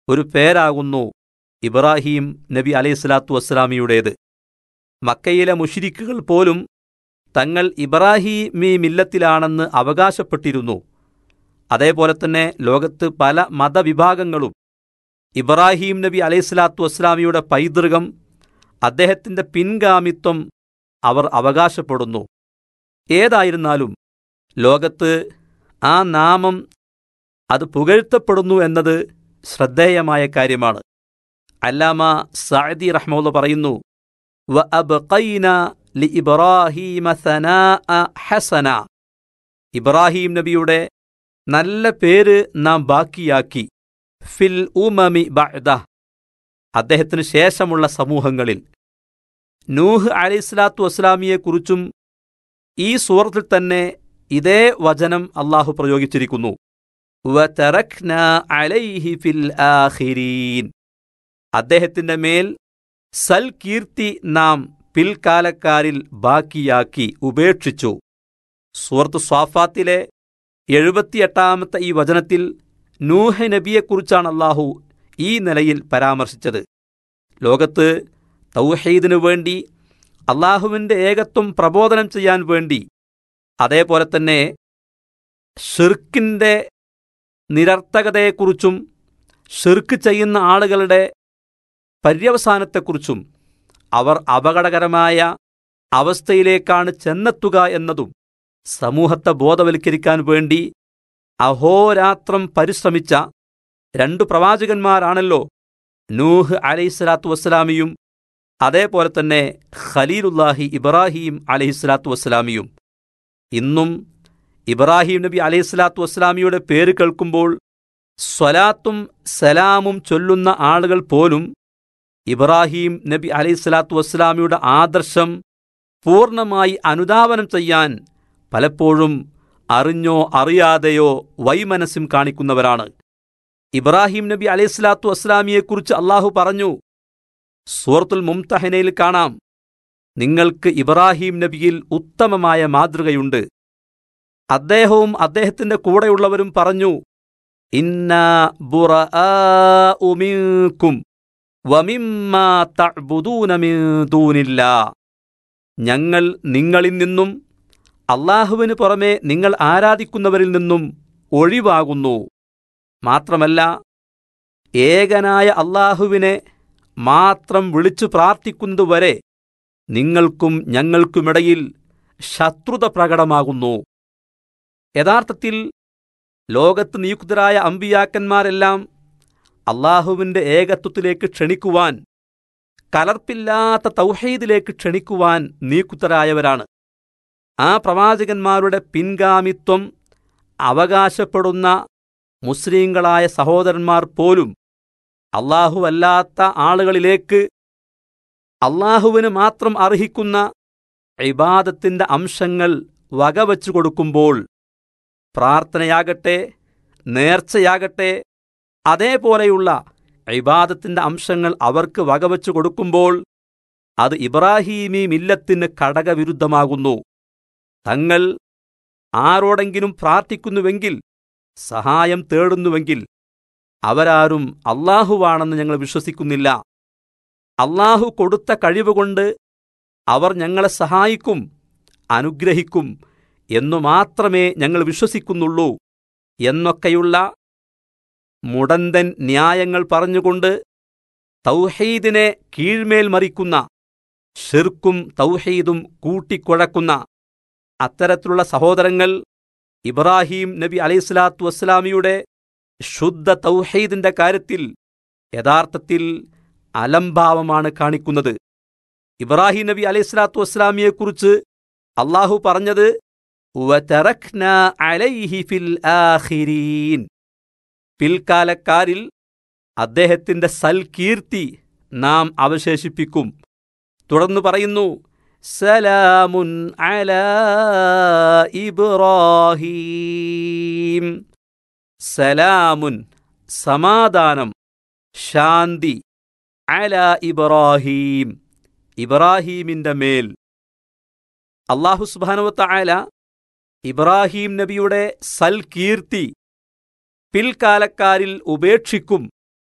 ഒരു പേരാകുന്നു ഇബ്രാഹിം നബി അലൈഹി സ്വലാത്തു വസ്സലാമിയുടേത് മക്കയിലെ മുഷിരിക്കുകൾ പോലും തങ്ങൾ ഇബ്രാഹിമി മില്ലത്തിലാണെന്ന് അവകാശപ്പെട്ടിരുന്നു അതേപോലെ തന്നെ ലോകത്ത് പല മതവിഭാഗങ്ങളും ഇബ്രാഹിം നബി അലൈഹി സ്വലാത്തു വസ്സലാമിയുടെ പൈതൃകം അദ്ദേഹത്തിൻ്റെ പിൻഗാമിത്വം അവർ അവകാശപ്പെടുന്നു ഏതായിരുന്നാലും ലോകത്ത് ആ നാമം അത് പുകഴ്ത്തപ്പെടുന്നു എന്നത് ശ്രദ്ധേയമായ കാര്യമാണ് അല്ലാമ സഅദി റഹ്മുള്ള പറയുന്നു വ അബ്ഖൈന ലി ഇബ്രാഹീമ സനാഅ ഹസന ഇബ്രാഹിം നബിയുടെ നല്ല പേര് നാം ബാക്കിയാക്കി ഫിൽ ഉമമി ബഅദ അദ്ദേഹത്തിന് ശേഷമുള്ള സമൂഹങ്ങളിൽ നൂഹ് അലൈഹിസ്ലാത്തു വസ്സലാമിയെക്കുറിച്ചും ഈ സൂറത്തിൽ തന്നെ ഇതേ വചനം അള്ളാഹു പ്രയോഗിച്ചിരിക്കുന്നു വതറക്ന അലൈഹി ഫിൽ ആഖിരീൻ അദ്ദേഹത്തിൻ്റെ മേൽ സൽകീർത്തി നാം പിൽക്കാലക്കാരിൽ ബാക്കിയാക്കി ഉപേക്ഷിച്ചു സൂറത്ത് സ്വാഫാത്തിലെ എഴുപത്തിയെട്ടാമത്തെ ഈ വചനത്തിൽ നൂഹ നബിയെക്കുറിച്ചാണ് അള്ളാഹു ഈ നിലയിൽ പരാമർശിച്ചത് ലോകത്ത് തൗഹീദിനു വേണ്ടി അള്ളാഹുവിൻ്റെ ഏകത്വം പ്രബോധനം ചെയ്യാൻ വേണ്ടി അതേപോലെ തന്നെ ഷിർക്കിൻ്റെ നിരർത്ഥകതയെക്കുറിച്ചും ഷിർക്ക് ചെയ്യുന്ന ആളുകളുടെ പര്യവസാനത്തെക്കുറിച്ചും അവർ അപകടകരമായ അവസ്ഥയിലേക്കാണ് ചെന്നെത്തുക എന്നതും സമൂഹത്തെ ബോധവൽക്കരിക്കാൻ വേണ്ടി അഹോരാത്രം പരിശ്രമിച്ച രണ്ടു പ്രവാചകന്മാരാണല്ലോ നൂഹ് അലൈഹിസ്സലാത്തു വസ്സലാമിയും അതേപോലെ തന്നെ ഖലീലുല്ലാഹി ഇബ്രാഹിം അലൈഹിസ്സലാത്തു വസ്സലാമിയും ഇന്നും ഇബ്രാഹിം നബി അലൈഹിസ്സലാത്തു വസ്സലാമിയുടെ പേര് കേൾക്കുമ്പോൾ സ്വലാത്തും സലാമും ചൊല്ലുന്ന ആളുകൾ പോലും ഇബ്രാഹിം നബി അലൈഹിസ്സലാത്തു വസ്സലാമിയുടെ ആദർശം പൂർണ്ണമായി അനുധാവനം ചെയ്യാൻ പലപ്പോഴും അറിഞ്ഞോ അറിയാതെയോ വൈമനസ്സും കാണിക്കുന്നവരാണ് ഇബ്രാഹിം നബി അലൈഹിസ്സലാത്തു വസ്സലാമിയെക്കുറിച്ച് അള്ളാഹു പറഞ്ഞു സൂറത്തുൽ മുംതഹനയിൽ കാണാം നിങ്ങൾക്ക് ഇബ്രാഹിം നബിയിൽ ഉത്തമമായ മാതൃകയുണ്ട് അദ്ദേഹവും അദ്ദേഹത്തിന്റെ കൂടെയുള്ളവരും പറഞ്ഞു ഇന്നാ ബുറആഉ മിൻകും വമിമ്മാ തഅ്ബുദൂന മിൻ ദൂനില്ലാ ഞങ്ങൾ നിങ്ങളിൽ നിന്നും അള്ളാഹുവിന് പുറമെ നിങ്ങൾ ആരാധിക്കുന്നവരിൽ നിന്നും ഒഴിവാകുന്നു മാത്രമല്ല ഏകനായ അള്ളാഹുവിനെ മാത്രം വിളിച്ചു പ്രാർത്ഥിക്കുന്നതുവരെ നിങ്ങൾക്കും ഞങ്ങൾക്കുമിടയിൽ ശത്രുത പ്രകടമാകുന്നു യഥാർത്ഥത്തിൽ ലോകത്ത് നിയുക്തരായ അമ്പിയാക്കന്മാരെല്ലാം അള്ളാഹുവിൻ്റെ ഏകത്വത്തിലേക്ക് ക്ഷണിക്കുവാൻ കലർപ്പില്ലാത്ത തൗഹീദിലേക്ക് ക്ഷണിക്കുവാൻ നീക്കുത്തരായവരാണ് ആ പ്രവാചകന്മാരുടെ പിൻഗാമിത്വം അവകാശപ്പെടുന്ന മുസ്ലിങ്ങളായ സഹോദരന്മാർ പോലും അല്ലാഹുവല്ലാത്ത ആളുകളിലേക്ക് അള്ളാഹുവിന് മാത്രം അർഹിക്കുന്ന ഇബാദത്തിൻ്റെ അംശങ്ങൾ വകവച്ചു കൊടുക്കുമ്പോൾ പ്രാർത്ഥനയാകട്ടെ നേർച്ചയാകട്ടെ അതേപോലെയുള്ള ഇബാദത്തിൻ്റെ അംശങ്ങൾ അവർക്ക് വകവച്ചു കൊടുക്കുമ്പോൾ അത് ഇബ്രാഹീമി മില്ലത്തിന് ഘടകവിരുദ്ധമാകുന്നു തങ്ങൾ ആരോടെങ്കിലും പ്രാർത്ഥിക്കുന്നുവെങ്കിൽ സഹായം തേടുന്നുവെങ്കിൽ അവരാരും അള്ളാഹുവാണെന്ന് ഞങ്ങൾ വിശ്വസിക്കുന്നില്ല അള്ളാഹു കൊടുത്ത കഴിവുകൊണ്ട് അവർ ഞങ്ങളെ സഹായിക്കും അനുഗ്രഹിക്കും എന്നു മാത്രമേ ഞങ്ങൾ വിശ്വസിക്കുന്നുള്ളൂ എന്നൊക്കെയുള്ള മുടന്തൻ ന്യായങ്ങൾ പറഞ്ഞുകൊണ്ട് തൗഹീദിനെ കീഴ്മേൽ മറിക്കുന്ന ഷിർക്കും തൗഹീദും കൂട്ടിക്കുഴക്കുന്ന അത്തരത്തിലുള്ള സഹോദരങ്ങൾ ഇബ്രാഹിം നബി അലൈഹിസ്ലാത്തു വസ്സലാമിയുടെ ശുദ്ധ തൗഹീദിന്റെ കാര്യത്തിൽ യഥാർത്ഥത്തിൽ അലംഭാവമാണ് കാണിക്കുന്നത് ഇബ്രാഹിം നബി അലൈഹിസ്ലാത്തു വസ്സലാമിയെക്കുറിച്ച് അള്ളാഹു പറഞ്ഞത് വതറക്ന അലൈഹി ഫിൽ ആഖിരീൻ പിൽക്കാലക്കാരിൽ അദ്ദേഹത്തിന്റെ സൽകീർത്തി നാം അവശേഷിപ്പിക്കും തുടർന്ന് പറയുന്നു സലാമുൻ അല ഇബ്രാഹീം സലാമുൻ സമാധാനം ശാന്തി അല ഇബ്രാഹീം ഇബ്രാഹീമിന്റെ മേൽ അള്ളാഹു സുബാനുവത്ത ആല ഇബ്രാഹീം നബിയുടെ സൽകീർത്തി പിൽക്കാലക്കാരിൽ ഉപേക്ഷിക്കും